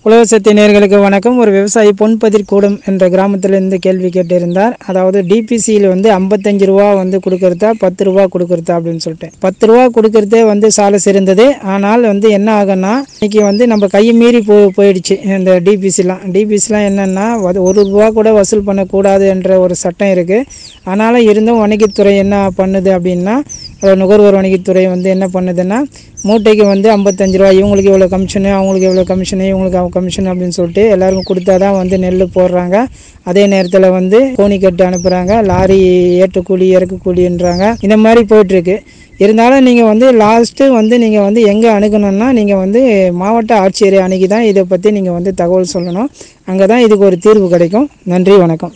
உலகசக்தி நேர்களுக்கு வணக்கம் ஒரு விவசாயி பொன்பதிர் கூடம் என்ற கிராமத்திலிருந்து கேள்வி கேட்டிருந்தார் அதாவது டிபிசியில் வந்து ஐம்பத்தஞ்சு ரூபா வந்து கொடுக்கறதா பத்து ரூபா கொடுக்கறதா அப்படின்னு சொல்லிட்டு பத்து ரூபா கொடுக்கறதே வந்து சால சிறந்தது ஆனால் வந்து என்ன ஆகும்னா இன்னைக்கு வந்து நம்ம கையை மீறி போ போயிடுச்சு இந்த டிபிசிலாம் டிபிசிலாம் என்னென்னா ஒரு ரூபா கூட வசூல் பண்ணக்கூடாது என்ற ஒரு சட்டம் இருக்குது ஆனாலும் இருந்தும் வணிகத்துறை என்ன பண்ணுது அப்படின்னா அஹ் நுகர்வோர் வணிகத்துறை வந்து என்ன பண்ணுதுன்னா மூட்டைக்கு வந்து ஐம்பத்தஞ்சு ரூபா இவங்களுக்கு இவ்வளோ கமிஷனு அவங்களுக்கு எவ்வளோ கமிஷனு இவங்களுக்கு அவங்க கமிஷன் அப்படின்னு சொல்லிட்டு எல்லாருக்கும் கொடுத்தா தான் வந்து நெல் போடுறாங்க அதே நேரத்தில் வந்து கோணி கட்டு அனுப்புகிறாங்க லாரி ஏற்று கூலி இறக்கு கூலின்றாங்க இந்த மாதிரி போயிட்டுருக்கு இருந்தாலும் நீங்கள் வந்து லாஸ்ட்டு வந்து நீங்கள் வந்து எங்கே அணுகணும்னா நீங்கள் வந்து மாவட்ட ஆட்சியரை அணுகி தான் இதை பற்றி நீங்கள் வந்து தகவல் சொல்லணும் அங்கே தான் இதுக்கு ஒரு தீர்வு கிடைக்கும் நன்றி வணக்கம்